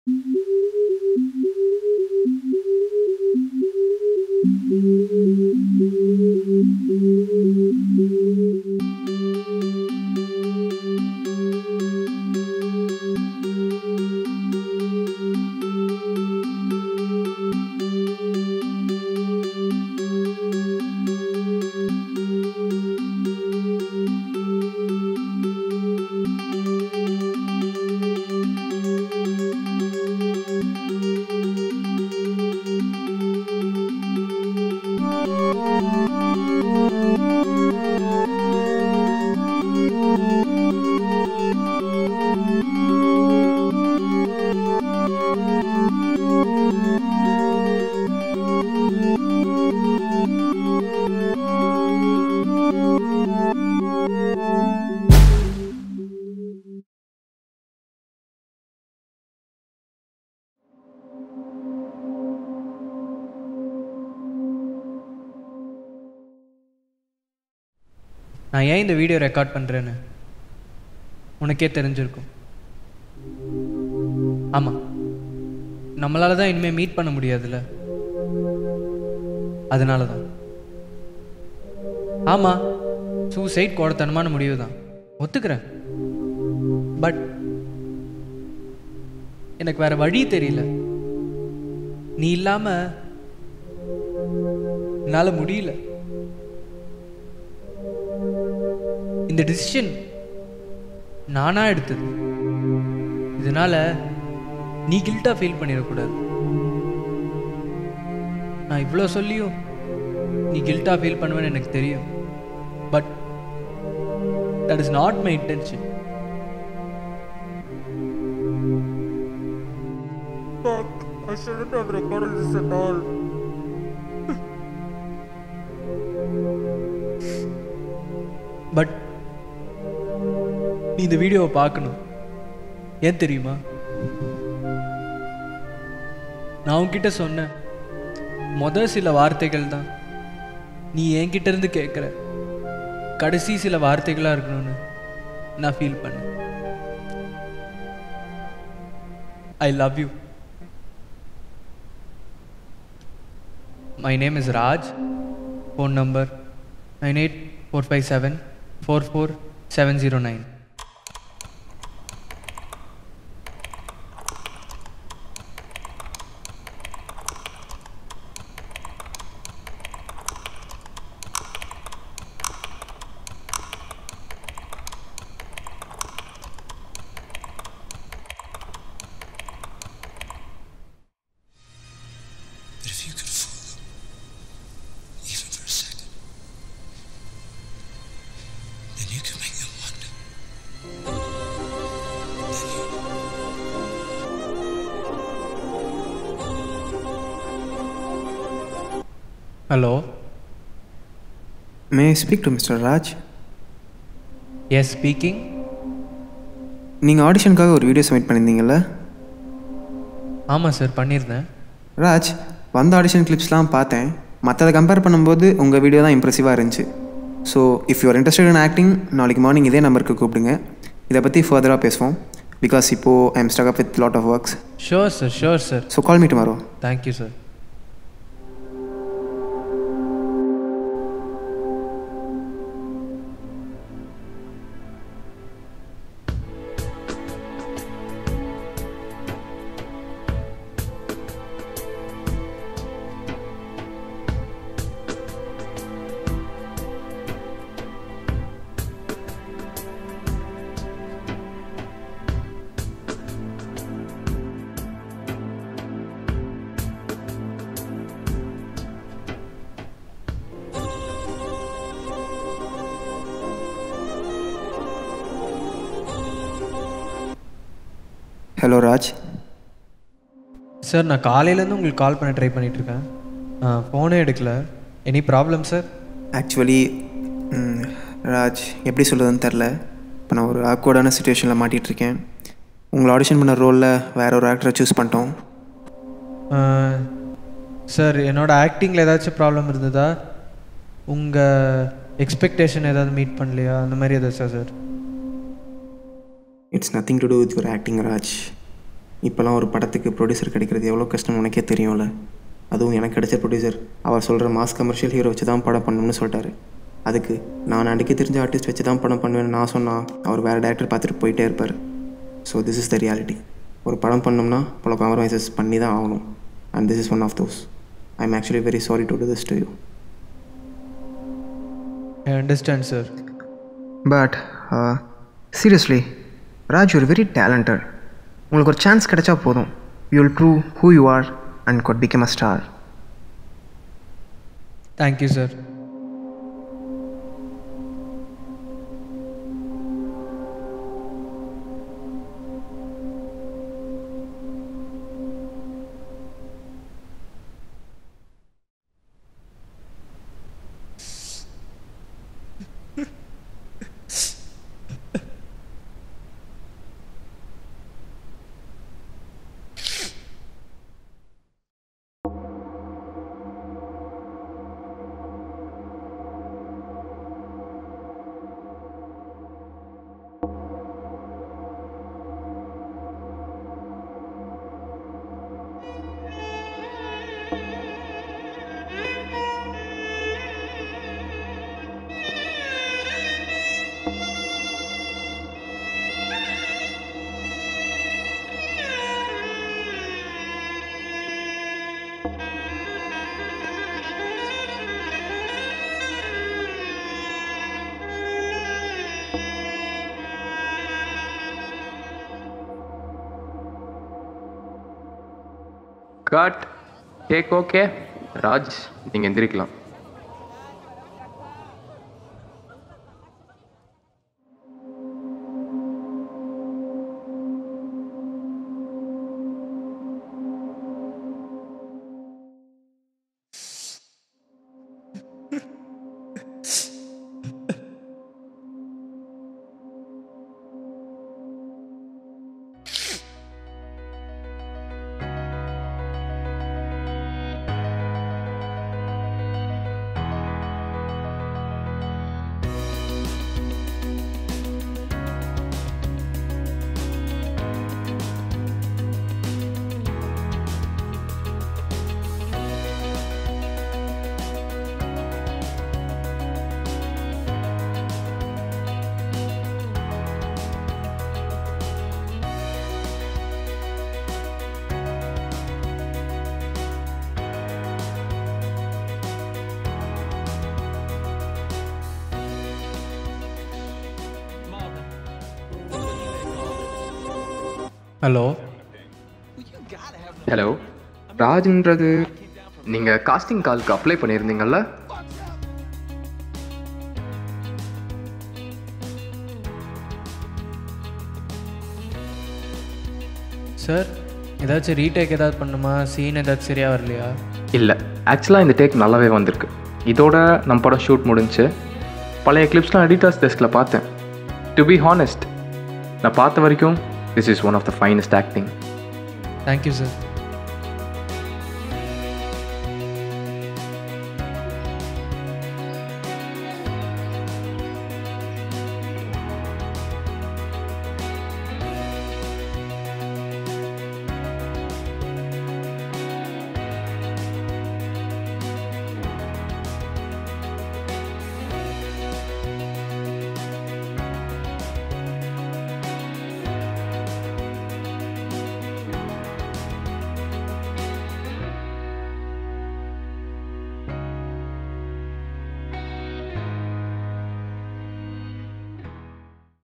நான் ஏன் இந்த வீடியோ ரெக்கார்ட் பண்ணுறேன்னு உனக்கே தெரிஞ்சிருக்கும் ஆமாம் நம்மளால தான் இனிமேல் மீட் பண்ண முடியாதுல்ல அதனால தான் ஆமாம் சூசைட் கோடத்தனமான முடிவு தான் ஒத்துக்கிறேன் பட் எனக்கு வேற வழி தெரியல நீ இல்லாம என்னால முடியல இந்த டிசிஷன் நானா எடுத்தது இதனால நீ கில்ட்டா ஃபீல் பண்ணிடக்கூடாது நான் இவ்வளோ சொல்லியும் நீ கில்ட்டா ஃபீல் பண்ணுவேன்னு எனக்கு தெரியும் but that is not my intention I shouldn't have recorded this at all. But நீ இந்த வீடியோவை பார்க்கணும் ஏன் தெரியுமா நான் உன்கிட்ட சொன்னேன் முத சில வார்த்தைகள் தான் நீ என்கிட்ட இருந்து கேட்குற கடைசி சில வார்த்தைகளாக இருக்கணும்னு நான் ஃபீல் பண்ணேன் I love you my name is Raj phone number nine eight four five seven four four seven zero nine But if you could fool them, even for a second, then you could make them wonder. Then you, hello may speak to mister Raj yes speaking நீங்கள் ஆடிஷனுக்காக ஒரு video submit பண்ணியிருந்தீங்கல்ல ஆமாம் sir பண்ணியிருந்தேன் ராஜ் வந்த audition கிளிப்ஸ்லாம் பார்த்தேன் மற்றதை compare பண்ணும்போது உங்கள் வீடியோ தான் இம்ப்ரெசிவாக இருந்துச்சு so if you're interested in acting நாளைக்கு மார்னிங் இதே நம்பருக்கு கூப்பிடுங்க இதை பற்றி ஃபர்தராக பேசுவோம் பிகாஸ் இப்போது I'm stuck up with lot of works sure sir sure sir so call me tomorrow thank you sir hello Raj sir நான் காலையிலேருந்து உங்களுக்கு கால் பண்ண ட்ரை பண்ணிட்டு இருக்கேன் ஃபோனே எடுக்கல any problem sir actually Raj எப்படி சொல்கிறதுன்னு தெரில இப்போ நான் ஒரு ஆக்வர்டான சுச்சுவேஷனில் மாட்டிகிட்டு இருக்கேன் உங்களை ஆடிஷன் பண்ண ரோலில் வேற ஒரு ஆக்டரை சூஸ் பண்ணிட்டோம் சார் என்னோட ஆக்டிங்கில் ஏதாச்சும் ப்ராப்ளம் இருந்ததா உங்கள் எக்ஸ்பெக்டேஷன் ஏதாவது மீட் பண்ணலையா அந்த மாதிரி ஏதாச்சும் sir it's nothing to do with your acting Raj இப்போல்லாம் ஒரு படத்துக்கு ப்ரொடியூசர் கிடைக்கிறது எவ்வளோ கஷ்டம் உனக்கே தெரியும்ல அதுவும் எனக்கு கிடைச்ச ப்ரொடியூசர் அவர் சொல்கிற மாஸ் கமர்ஷியல் ஹீரோ வச்சு தான் படம் பண்ணணும்னு சொல்லிட்டாரு அதுக்கு நான் அடிக்க தெரிஞ்ச ஆர்டிஸ்ட் வச்சு தான் படம் பண்ணுவேன்னு நான் சொன்னால் அவர் வேறு டேரக்டர் பார்த்துட்டு போயிட்டே இருப்பார் so this is the reality ஒரு படம் பண்ணோம்னா பல காம்ப்ரமைசஸ் பண்ணி தான் ஆகணும் and this is one of those I'm actually very sorry to do this to you I understand sir but seriously Raj you're very talented உங்களுக்கு ஒரு சான்ஸ் கிடைச்சா போதும் you will prove who you are and could become a star thank you sir cut cake okay Raj நீங்கள் எந்திரிக்கலாம் hello hello ராஜ்ன்றது நீங்கள் costing காலுக்கு apply பண்ணியிருந்தீங்கல்ல சார் ஏதாச்சும் ரீடேக் ஏதாவது பண்ணுமா சீன் ஏதாச்சும் சரியாக வரலையா இல்லை ஆக்சுவலாக இந்த டேக் நல்லாவே வந்திருக்கு இதோட நம்ம படம் ஷூட் முடிஞ்சு பழைய கிளிப்ஸ்லாம் எடிட்டர்ஸ் டெஸ்கில் பார்த்தேன் டு பி ஹானஸ்ட் நான் பார்த்த வரைக்கும் this is one of the finest acting thank you sir